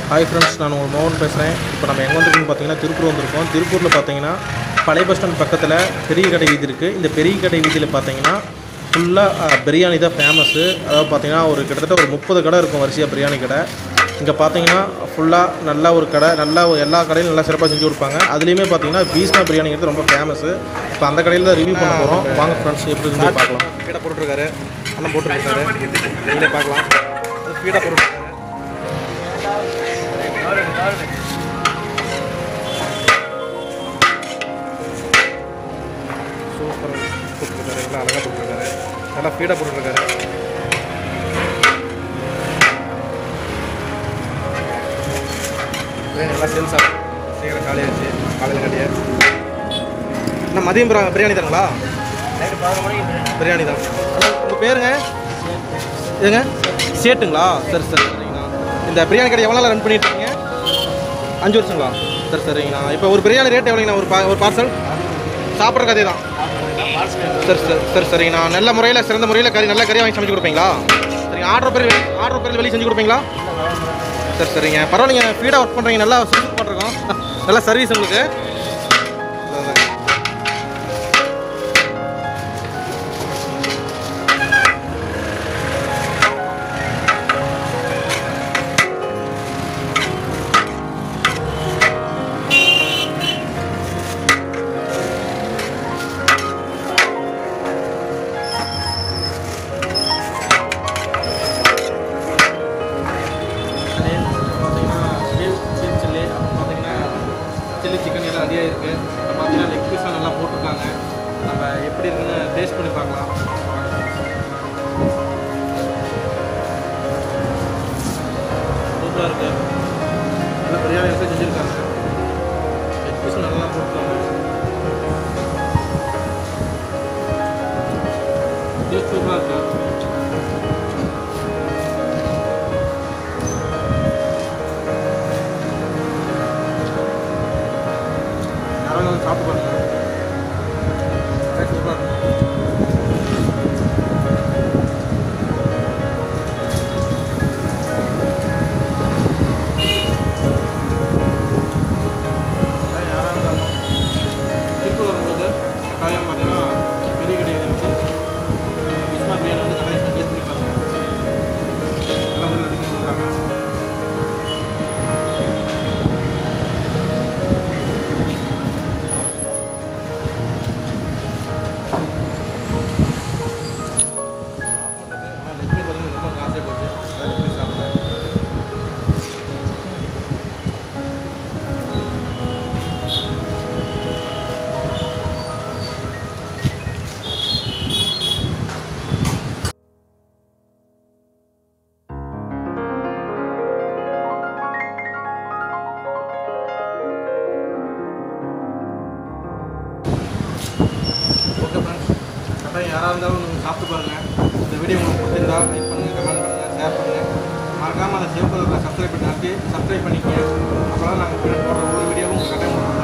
Hi friends நான் உங்கள் மோகன் பேசுகிறேன் இப்போ நம்ம எங்கே வந்திருக்கோம்னு பார்த்தீங்கன்னா திருப்பூர் வந்திருக்கோம் திருப்பூரில் பார்த்தீங்கன்னா பழைய பஸ் ஸ்டாண்ட் பக்கத்தில் பெரிய கடை வீதி இருக்குது இந்த பெரிய கடை வீதியில் பார்த்தீங்கன்னா ஃபுல்லாக பிரியாணி தான் ஃபேமஸ்ஸு அதாவது பார்த்தீங்கன்னா ஒரு கிட்டத்தட்ட ஒரு முப்பது கடை இருக்கும் வரிசையாக பிரியாணி கடை இங்கே பார்த்தீங்கன்னா ஃபுல்லாக நல்ல ஒரு கடை நல்லா ஒரு- எல்லா கடையிலும் நல்லா சிறப்பாக செஞ்சு கொடுப்பாங்க அதுலேயுமே பார்த்தீங்கன்னா பீஸ்னா பிரியாணிங்கிறது ரொம்ப ஃபேமஸ்ஸு இப்போ அந்த கடையில் தான் ரிவ்யூ பண்ண போகிறோம் வாங்க ஃப்ரெண்ட்ஸ் எப்படி இருந்து பார்க்கலாம் ஸ்பீடாக போட்டுருக்காரு அண்ணன் போட்டுருக்காரு நீங்களே பார்க்கலாம் ஸ்பீடாக போட்டுருக்காரு சூப்பர் போட்டுருக்காரு எல்லாம் அழகாக போட்டுருக்காரு நல்லா ஸ்பீடாக போட்டுருக்காரு நல்லா சேல்ஸ் ஆகும் சீக்கிரம் காலியாச்சு காலையில் கடையை அண்ணா மதியம் பிர- பிரியாணி தானுங்களா பிரியாணி தான் அண்ணா உங்கள் பேருங்க ஏங்க சேட்டுங்களா சரி சரி சரிங்கண்ணா இந்த பிரியாணி கடை எவ்வளோ நாள் ரன் பண்ணிட்டு இருக்கீங்க அஞ்சு வருஷங்களா சரி சரிங்கண்ணா இப்போ ஒரு பிரியாணி ரேட் எவ்வளோங்கண்ணா ஒரு பா ஒரு பார்சல் சாப்பிட்ற கதை தான் சரி சரி சரி சரிங்கண்ணா நல்ல முறையில் சிறந்த முறையில் கறி நல்ல கறியாக வாங்கி சமைச்சு கொடுப்பீங்களா சரிங்க ஆர்டர் பேர் ஆர்டர் பேர் வெளியே செஞ்சு கொடுப்பீங்களா சரி சரிங்க பரவாயில்லைங்க ஸ்பீடாக ஒர்க் பண்ணுறீங்க நல்லா சர்வீஸ் பண்ணுறோம் நல்ல சர்வீஸ் உங்களுக்கு அதான். பார்த்தீங்கன்னா ஸ்வீட் ஸ்வீட் சில்லி அப்புறம் பார்த்தீங்கன்னா சில்லி சிக்கன் எல்லாம் ரெடியாக இருக்குது அப்புறம் பார்த்தீங்கன்னா லெக் பீஸ்லாம் நல்லா போட்டிருக்காங்க நம்ம எப்படி இருக்குன்னு டேஸ்ட் பண்ணி பார்க்கலாம் சூப்பராக இருக்குது நல்லா பிரியாணி எடுத்து செஞ்சுருக்காங்க லெக் பீஸ் நல்லா போட்டிருக்காங்க டேஸ்ட் சூப்பராக இருக்குது யாராவது வந்து சாப்பிட்டு பாருங்க சூப்பராக இருக்கும் அதான் யாரா இருந்தாலும் திருப்பூர் வரும்போது கட்டாயம் பார்த்தீங்கன்னா பெரிய கடை வந்து பிஸ்மா பிரியாணி வந்து கட்டாயம் டேஸ்ட் பண்ணி பாருங்க எல்லாம் வந்து ரெடி பண்ணி கொடுக்குறாங்க ஆனால் லெக்மி பார்த்தீங்கன்னா ரொம்ப ஆசையாக போச்சு அதான் லெக்மி சாப்பிட்றேன் ஓகே ஃப்ரெண்ட்ஸ் கட்டாயம் யாராக இருந்தாலும் நீங்கள் சாப்பிட்டு பாருங்கள் இந்த வீடியோ உங்களுக்கு பிடிச்சிருந்தா லைக் பண்ணுங்கள் கமெண்ட் பண்ணுங்கள் ஷேர் பண்ணுங்கள் மறக்காமல் அந்த சேவ் கலரில் சப்ஸ்கிரைப் பண்ணி சப்ஸ்கிரைப் பண்ணிக்கோங்க அப்போ தான் நாங்கள் போடுற ஒரு வீடியோவும் உங்களுக்கு கட்டாயம் உங்களுக்கு